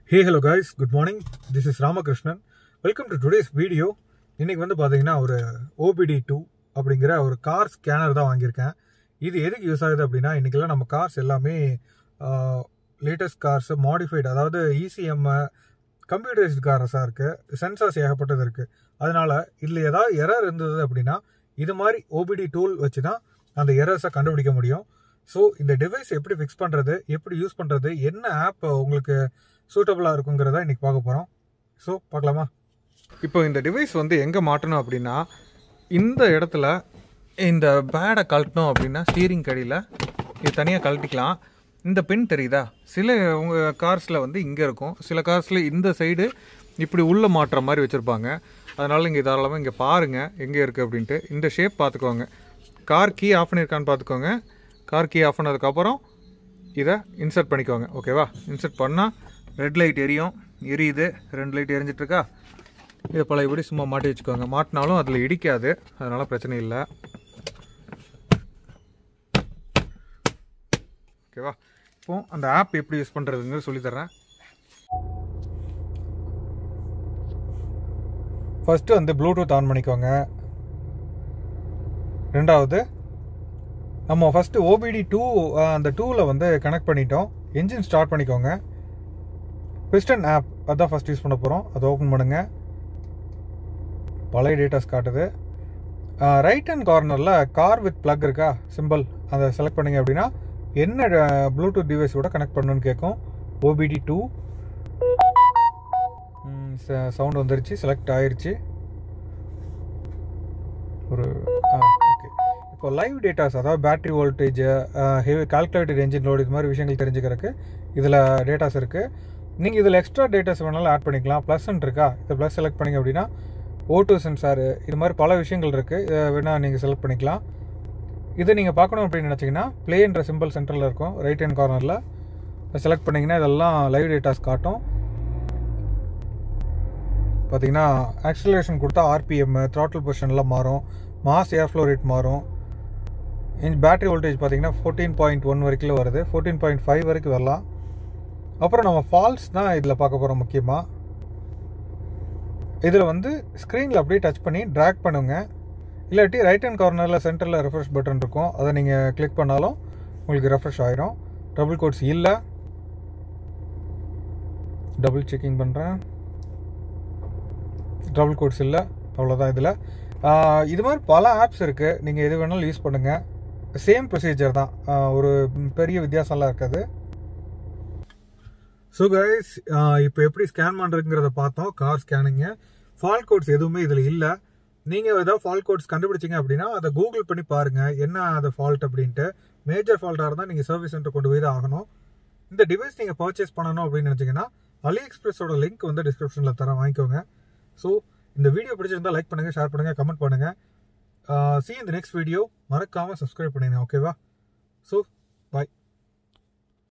hey hello guys good morning this is Ramakrishnan welcome to today's video இன்னைக்கு வந்து பார்த்தீங்கன்னா ஒரு ஓபிடி டூ அப்படிங்கிற ஒரு கார் ஸ்கேனர் தான் வாங்கியிருக்கேன் இது எதுக்கு யூஸ் ஆகுது அப்படின்னா இன்றைக்கெல்லாம் நம்ம கார்ஸ் எல்லாமே லேட்டஸ்ட் கார்ஸ் மாடிஃபைடு அதாவது இசிஎம் கம்ப்யூட்டரைஸ்டு கார்ஸாக இருக்குது சென்சார்ஸ் ஏகப்பட்டது இருக்குது அதனால இதில் ஏதாவது எரர் இருந்தது அப்படின்னா இது மாதிரி ஓபிடி டூல் வச்சு தான் அந்த எரர்ஸை கண்டுபிடிக்க முடியும் ஸோ இந்த டிவைஸ் எப்படி ஃபிக்ஸ் பண்ணுறது எப்படி யூஸ் பண்ணுறது என்ன ஆப் உங்களுக்கு சூட்டபுளாக இருக்குங்கிறத இன்றைக்கி பார்க்க போகிறோம் ஸோ பார்க்கலாமா இப்போ இந்த டிவைஸ் வந்து எங்கே மாட்டணும் அப்படின்னா இந்த இடத்துல இந்த பேடை கழட்டணும் அப்படின்னா ஸ்டீரிங் கடியில் இது தனியாக கழட்டிக்கலாம் இந்த பின் தெரியுதா சில உங்கள் கார்ஸில் வந்து இங்கே இருக்கும் சில கார்ஸில் இந்த சைடு இப்படி உள்ளே மாட்டுற மாதிரி வச்சுருப்பாங்க அதனால் இங்கே தாராளமாக இங்கே பாருங்கள் எங்கே இருக்குது அப்படின்ட்டு இந்த ஷேப் பார்த்துக்கோங்க கார் கீ ஆஃப் பண்ணியிருக்கான்னு பார்த்துக்கோங்க கார் கீ ஆஃப் பண்ணதுக்கப்புறம் இதை இன்சர்ட் பண்ணிக்கோங்க ஓகேவா இன்சர்ட் பண்ணால் ரெட் லைட் எரியும் எரியுது ரெண்டு லைட் எரிஞ்சிட்ருக்கா இதை பழையபடி சும்மா மாட்டி வச்சுக்கோங்க மாட்டினாலும் அதில் இடிக்காது அதனால் பிரச்சனை இல்லை ஓகேவா இப்போ அந்த ஆப் எப்படி யூஸ் பண்ணுறதுங்க சொல்லித்தரேன் ஃபஸ்ட்டு வந்து ப்ளூடூத் ஆன் பண்ணிக்கோங்க ரெண்டாவது நம்ம ஃபஸ்ட்டு ஓபிடி டூ அந்த டூவில் வந்து கனெக்ட் பண்ணிட்டோம் என்ஜின் ஸ்டார்ட் பண்ணிக்கோங்க பிஸ்டன் ஆப் அதான் ஃபஸ்ட் யூஸ் பண்ண போகிறோம் அதை ஓப்பன் பண்ணுங்கள் பழைய டேட்டாஸ் காட்டுது ரைட் ஹேண்ட் கார்னரில் கார் வித் ப்ளக் இருக்கா சிம்பிள் அதை செலக்ட் பண்ணிங்க அப்படின்னா என்ன ப்ளூடூத் டிவைஸோட கனெக்ட் பண்ணணும்னு கேட்கும் ஓபிடி டூ சவுண்ட் வந்துருச்சு செலக்ட் ஆயிருச்சு ஒரு ஓகே இப்போ லைவ் டேட்டாஸ் அதாவது battery voltage heavy calculated engine load இது மாதிரி விஷயங்கள் தெரிஞ்சுக்கிறதுக்கு இதில் டேட்டாஸ் இருக்குது நீங்கள் இதில் எக்ஸ்ட்ரா டேட்டாஸ் வேணாலும் ஆட் பண்ணிக்கலாம் ப்ளஸ்ன்னு இருக்கா இது ப்ளஸ் செலக்ட் பண்ணிங்க அப்படின்னா ஓட்டோ சென்சாரு இது மாதிரி பல விஷயங்கள் இருக்குது இதை வேணால் நீங்கள் செலக்ட் பண்ணிக்கலாம் இதை நீங்கள் பார்க்கணும் அப்படின்னு நினச்சிங்கன்னா ப்ளேன்ற சிம்பிள் சென்டரில் இருக்கும் ரைட் ஹேண்ட் கார்னரில் செலக்ட் பண்ணிங்கன்னா இதெல்லாம் லைவ் டேட்டாஸ் காட்டும் பார்த்தீங்கன்னா ஆக்சிலரேஷன் கொடுத்தா ஆர்பிஎம் த்ராட்டில் பொசிஷன்லாம் மாறும் மாஸ் ஏர் ஃப்ளோ ரேட் மாறும் பேட்டரி வோல்டேஜ் பார்த்தீங்கன்னா ஃபோர்டீன் பாயிண்ட் ஒன் வரைக்கும் வருது ஃபோர்டீன் பாயிண்ட் ஃபைவ் வரைக்கும் வரலாம் அப்புறம் நம்ம ஃபால்ஸ் தான் இதில் பார்க்க போகிறோம் முக்கியமாக இதில் வந்து ஸ்க்ரீனில் அப்படியே டச் பண்ணி ட்ராக் பண்ணுங்க இல்லாட்டி ரைட் ஹேண்ட் கார்னரில் சென்டரில் ரெஃப்ரெஷ் பட்டன் இருக்கும் அதை நீங்கள் கிளிக் பண்ணாலும் உங்களுக்கு ரெஃப்ரெஷ் ஆயிரும் டபுள் கோட்ஸ் இல்லை டபுள் செக்கிங் பண்ணுறேன் டபுள் கோட்ஸ் இல்லை அவ்வளோதான் இதில் இது மாதிரி பல ஆப்ஸ் இருக்குது நீங்கள் எது வேணாலும் யூஸ் பண்ணுங்கள் சேம் ப்ரொசீஜர் தான் ஒரு பெரிய வித்தியாசம்லாம் இருக்காது ஸோ கைஸ் இப்போ எப்படி ஸ்கேன் பண்ணுறதுங்கிறத பார்த்தோம் கார் ஸ்கேனிங்கு ஃபால் கோட்ஸ் எதுவுமே இதில் இல்லை நீங்கள் ஏதாவது ஃபால் கோட்ஸ் கண்டுபிடிச்சிங்க அப்படின்னா அதை கூகுள் பண்ணி பாருங்கள் என்ன அது ஃபால்ட் அப்படின்ட்டு மேஜர் ஃபால்ட்டாக இருந்தால் நீங்கள் சர்வீஸ் சென்டர் கொண்டு போய் தான் ஆகணும் இந்த டிவைஸ் நீங்கள் பர்ச்சேஸ் பண்ணணும் அப்படின்னு நினச்சிங்கன்னா அலி எக்ஸ்பிரஸோட லிங்க் வந்து டிஸ்கிரிப்ஷனில் தரேன் வாங்கிக்கோங்க ஸோ இந்த வீடியோ பிடிச்சிருந்தா லைக் பண்ணுங்கள் ஷேர் பண்ணுங்கள் கமெண்ட் பண்ணுங்கள் சி இந்த நெக்ஸ்ட் வீடியோ மறக்காமல் சப்ஸ்கிரைப் பண்ணிடுங்க ஓகேவா ஸோ